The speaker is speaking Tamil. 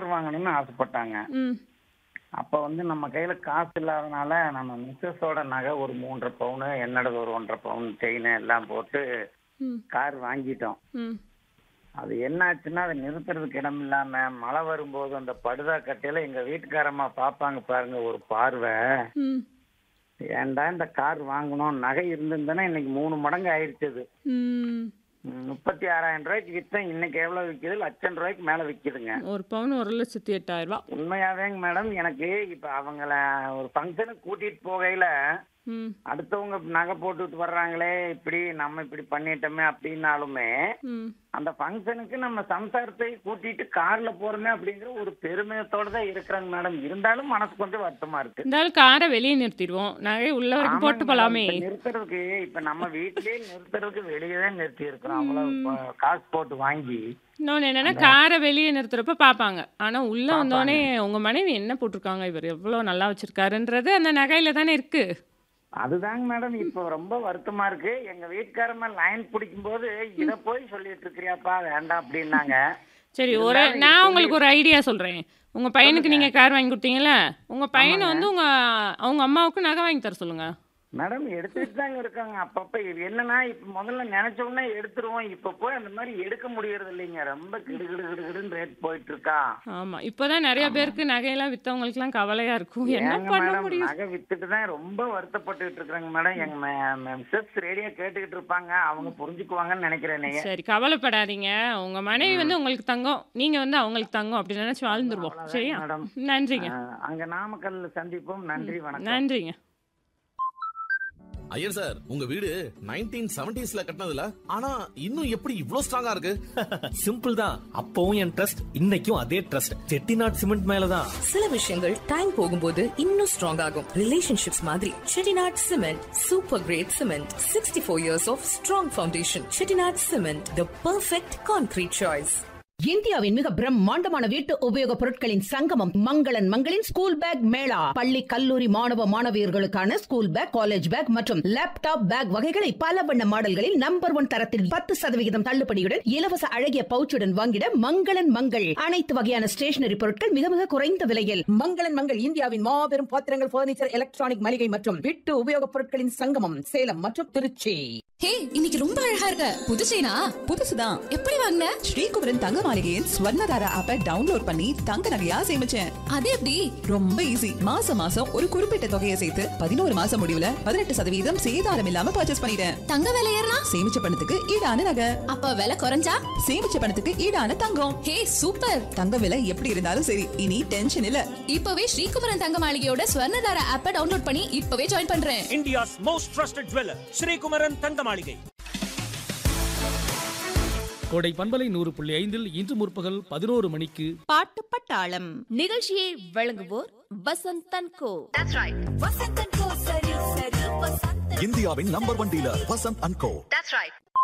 வாங்கணும்னு ஆசைப்பட்டாங்க ம் அப்ப வந்து நம்ம கையில காசு இல்லாதனால நம்ம மிஸ்ஸஸோட நகை ஒரு மூன்றரை பவுனு என்னோடது ஒரு ஒன்றரை பவுன் செயின் எல்லாம் போட்டு ம் கார் வாங்கிட்டோம் ம் அது என்ன ஆச்சுன்னா அதை நிறுத்துறதுக்கு இடம் இல்லாம மழை வரும்போது அந்த படுதா கட்டையில எங்க வீட்டுக்காரம்மா பாப்பாங்க பாருங்க ஒரு பார்வை ம் ஏன்டா இந்த கார் வாங்கணும் நகை இருந்திருந்தேன்னா இன்னைக்கு மூணு மடங்கு ஆயிடுச்சு அது ம் ம், முப்பத்தி ஆறாயிரம் ரூபாய்க்கு வித்தேன் இன்னைக்கு எவ்வளவு விக்குது லட்சம் ரூபாய்க்கு மேல விக்குதுங்க ஒரு பவுன் ஒரு லட்சத்தி எட்டாயிரம் ரூபாய் உண்மையாவேங்க மேடம் எனக்கு இப்ப அவங்கள ஒரு ஃபங்க்ஷனுக்கு கூட்டிட்டு போகையில ம் அடுத்தவங்க நகை போட்டுட்டு வர்றாங்களே இப்படி நம்ம இப்படி பண்ணிட்டோமே அப்படின்னாலுமே ம் அந்த ஃபங்க்ஷனுக்கு நம்ம சம்சாரத்தை கூட்டிட்டு கார்ல போறோமே அப்படிங்கிற ஒரு பெருமிதத்தோட தான் இருக்கிறாங்க மேடம் இருந்தாலும் மனசு கொஞ்சம் வருத்தமா இருக்கு இருந்தாலும் காரை வெளியே நிறுத்திடுவோம் நகை உள்ள வரைக்கும் போட்டு ஆமாங்க போலாமே மேடம், இப்ப நிறுத்துறதுக்கு இப்ப நம்ம வீட்லயே நிறுத்துறதுக்கு வெளியே தான் நிறுத்தி இருக்கிறோம் அவ்வளவு ப- காசு போட்டு வாங்கி இன்னொன்று என்னன்னா காரை வெளியே நிறுத்துறப்ப பார்ப்பாங்க ஆனால் உள்ளே வந்தோடனே உங்கள் மனைவி என்ன போட்டிருக்காங்க இவர் எவ்வளோ நல்லா வச்சிருக்காருன்றது அந்த நகையில தானே இருக்கு அதுதாங்க மேடம் இப்போ ரொம்ப வருத்தமா இருக்கு எங்க வீட்டுக்காரம்மா லைன் பிடிக்கும் போது இத போய் சொல்லிட்டு இருக்கிறியாப்பா வேண்டாம் அப்படின்னாங்க சரி ஒரு இருந்தாலும் நான் இது உங்களுக்கு ஒரு ஐடியா சொல்கிறேன் உங்கள் பையனுக்கு நீங்கள் கார் வாங்கி கொடுத்தீங்களா உங்கள் பையனை வந்து உங்கள் அவங்க அம்மாவுக்கு நகை வாங்கி தர சொல்லுங்கள் மேடம் எடுத்துட்டு தாங்க இருக்காங்க அப்பப்ப இது என்னன்னா இப்ப முதல்ல நினைச்ச உடனே எடுத்துருவோம் இப்ப போய் அந்த மாதிரி எடுக்க முடியறது இல்லைங்க ரொம்ப கிடு கிடு கிடு கிடுன்னு ரேட் போயிட்டு இருக்கா ஆமாம் இப்போ தான் நிறைய பேருக்கு நகையெல்லாம் விற்றவங்களுக்குலாம் கவலையாக இருக்கும் என்ன ஏங்க பண்ண மேடம் முடியும் நகை வித்துட்டு தான் ரொம்ப வருத்தப்பட்டுட்டு இருக்காங்க மேடம் எங்க மிஸ்ஸஸ் ரேடியோ கேட்டுக்கிட்டு இருப்பாங்க அவங்க புரிஞ்சுக்குவாங்கன்னு நினைக்கிறேன் நீங்க சரி கவலைப்படாதீங்க உங்கள் மனைவி வந்து உங்களுக்கு தங்கம் நீங்கள் வந்து அவங்களுக்கு தங்கம் அப்படி நினச்சி வாழ்ந்துருவோம் அவ்வளவுதான் சரியா மேடம். நன்றிங்க அஹ், அங்க நாமக்கல்ல சந்திப்போம் நன்றி வணக்கம் நன்றிங்க ஐயர் சார் உங்க வீடு நைன்டீன் செவன்டிஸ்ல கட்டினதுல ஆனா இன்னும் எப்படி இவ்ளோ ஸ்ட்ராங்கா இருக்கு சிம்பிள் தான் அப்பவும் என் ட்ரஸ்ட் இன்னைக்கும் அதே ட்ரஸ்ட் செட்டிநாட் சிமெண்ட் மேலதான் சில விஷயங்கள் டைம் போகும்போது இன்னும் ஸ்ட்ராங் ஆகும் ரிலேஷன்ஷிப்ஸ் மாதிரி Chettinad cement super great cement sixty four years of strong foundation Chettinad cement the perfect concrete choice இந்தியாவின் மிக பிரம்மாண்டமான வீட்டு உபயோகப் பொருட்களின் சங்கமம் மங்களன் மங்களின் ஸ்கூல் பேக் மேளா பள்ளி கல்லூரி மாணவ மாணவியர்களுக்கான ஸ்கூல் பேக் காலேஜ் பேக் மற்றும் லேப்டாப் பேக் வகைகளை பல வண்ண மாடல்களில் நம்பர் ஒன் தரத்தில் பத்து சதவிகிதம் தள்ளுபடியுடன் இலவச அழகிய பவுச்சுடன் வாங்கிட மங்களன் மங்கள் அனைத்து வகையான ஸ்டேஷனரி பொருட்கள் மிக மிக குறைந்த விலையில் மங்களன் மங்கள் இந்தியாவின் மாபெரும் பாத்திரங்கள் பர்னிச்சர் எலக்ட்ரானிக் மளிகை மற்றும் வீட்டு உபயோகப் பொருட்களின் சங்கமம் சேலம் மற்றும் திருச்சி ஹே இன்னைக்கு ரொம்ப அழகா இருக்க புது செயினா புதுசுதான் எப்படி வாங்கின ஸ்ரீகுமரன் தங்க மாளிகையின் ஸ்வர்ணதாரா ஆப்பை டவுன்லோட் பண்ணி தங்க நகையா சேமிச்சேன் அது எப்படி ரொம்ப ஈஸி மாசம் மாசம் ஒரு குறிப்பிட்ட தொகையை சேர்த்து பதினோரு மாசம் முடிவுல பதினெட்டு சதவீதம் சேதாரம் இல்லாம பர்ச்சேஸ் பண்ணிட்டேன் தங்க விலை ஏறினா சேமிச்ச பணத்துக்கு ஈடான நகை அப்ப விலை குறைஞ்சா சேமிச்ச பணத்துக்கு ஈடான தங்கம் ஹே சூப்பர் தங்க விலை எப்படி இருந்தாலும் சரி இனி டென்ஷன் இல்ல இப்பவே ஸ்ரீகுமரன் தங்க மாளிகையோட ஸ்வர்ணதார ஆப்பை டவுன்லோட் பண்ணி இப்பவே ஜாயின் பண்றேன் India's most trusted jeweler, Sri Kumaran Tangamalige. கோடை பண்பலை நூறு புள்ளி ஐந்தில் இன்று முற்பகல் பதினோரு மணிக்கு பாட்டு பட்டாளம் நிகழ்ச்சியை வழங்குவோர் வசந்த் தன்கோ இந்தியாவின் number one dealer Vasanth and go